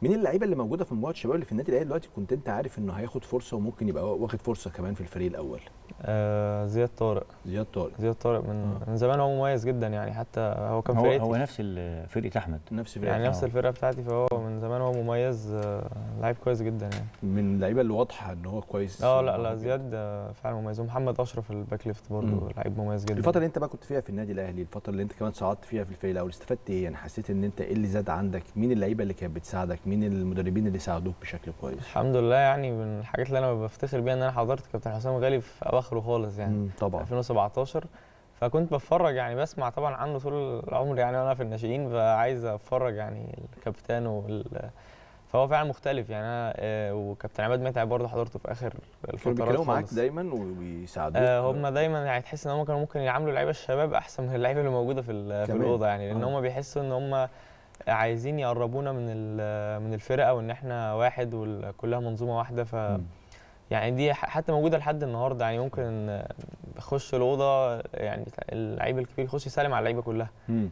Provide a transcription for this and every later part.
مين اللعيبه اللي موجوده في مجموعه الشباب اللي في النادي الاهلي دلوقتي كنت انت عارف انه هياخد فرصه وممكن يبقى واخد فرصه كمان في الفريق الاول آه زياد طارق زياد طارق زياد طارق من من زمان هو مميز جدا يعني حتى هو كان هو فرقتي هو نفس ال- فرقه احمد نفس فريق يعني نفس آه. الفرقه بتاعتي فهو من زمان هو مميز آه، لعيب كويس جدا يعني من اللعيبه اللي واضحه ان هو كويس اه لا لا زياد آه، فعلا مميز ومحمد اشرف الباك ليفت مم. برضه لعيب مميز جدا الفتره اللي انت بقى كنت فيها في النادي الاهلي الفتره اللي انت كمان صعدت فيها في الفريق الاول استفدت ايه يعني حسيت ان انت ايه اللي زاد عندك مين اللعيبه اللي كانت بتساعدك مين المدربين اللي ساعدوك بشكل كويس الحمد لله يعني من الحاجات اللي انا بفتخر بيها ان انا حضرت كابتن حسام غالي في اواخره خالص يعني مم، طبعا 2017 فكنت بتفرج يعني بسمع طبعا عنه طول العمر يعني وانا في الناشئين فعايز اتفرج يعني الكابتن وال فهو فعلا مختلف يعني انا آه، وكابتن عماد متعب برضه حضرته في اخر كانوا الفترات بيتكلموا معاك خالص. دايما وبيساعدوك آه هم دايما يعني تحس ان هم كانوا ممكن يعاملوا لعيبه الشباب احسن من اللعيبه اللي موجوده في ال- في كمان. الاوضه يعني لان آه. هم بيحسوا ان هم عايزين يقربونا من ال- من الفرقه وان احنا واحد وكلها منظومه واحده ف مم. يعني دي ح- حتى موجوده لحد النهارده يعني ممكن اخش الاوضه يعني اللعيب الكبير يخش يسلم على اللعيبه كلها مم.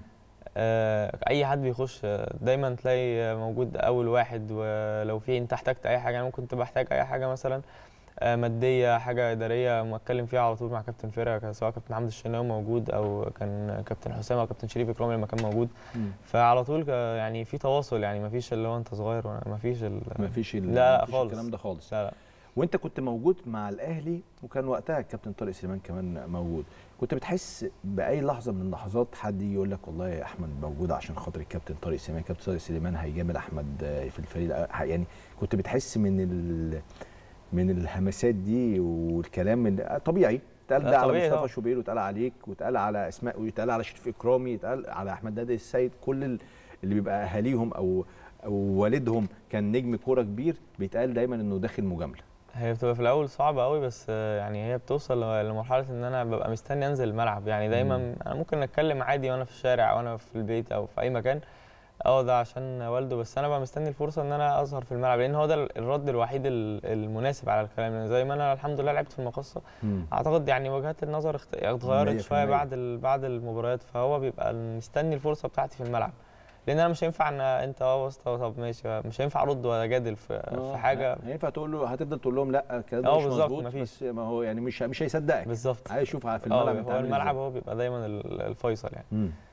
آه، اي حد بيخش آه، دايما تلاقي موجود اول واحد ولو في انت احتجت اي حاجه يعني ممكن تبقى محتاج اي حاجه مثلا آه، ماديه حاجه اداريه ما اتكلم فيها على طول مع كابتن فرقه كان سواء كابتن محمد الشناوي موجود او كان كابتن حسام او كابتن شريف اكرامي لما كان موجود مم. فعلى طول ك- يعني في تواصل يعني ما فيش اللي هو انت صغير ما فيش ال... مفيش ال- لا، لا مفيش خالص. الكلام ده خالص لا لا وانت كنت موجود مع الاهلي وكان وقتها الكابتن طارق سليمان كمان موجود كنت بتحس باي لحظه من اللحظات حد يجي يقول لك والله يا احمد موجود عشان خاطر الكابتن طارق سليمان الكابتن طارق سليمان هيجامل احمد آه، في الفريق الأ- يعني كنت بتحس من ال من الهمسات دي والكلام اللي طبيعي اتقال لا، ده على طبيعي مصطفى طبعا. شوبير واتقال عليك واتقال على اسماء واتقال على شريف اكرامي اتقال على احمد نادي السيد كل ال- اللي بيبقى اهاليهم او او والدهم كان نجم كوره كبير بيتقال دايما انه داخل مجامله هي بتبقى في الاول صعبه قوي بس آه، يعني هي بتوصل ل- لمرحله ان انا ببقى مستني انزل الملعب يعني دايما مم. انا ممكن اتكلم عادي وانا في الشارع او انا في البيت او في اي مكان اه ده عشان والده بس انا بقى مستني الفرصه ان انا اظهر في الملعب لان هو ده الرد الوحيد ال- المناسب على الكلام لان زي ما انا الحمد لله لعبت في المقصه اعتقد يعني وجهات النظر اخت- اتغيرت مية في شويه المية. بعد ال- بعد المباريات فهو بيبقى مستني الفرصه بتاعتي في الملعب لان انا مش هينفع ان انت اه واسطه طب ماشي مش هينفع ارد واجادل في, في حاجه هينفع تقول له هتفضل تقول لهم لا الكلام ده اه مش بالظبط، مظبوط مفيش. بس ما هو يعني مش مش هيصدقك بالظبط عايز يشوف في اه الملعب انت هو عامل الملعب إزاي. هو بيبقى دايما ال- الفيصل يعني مم.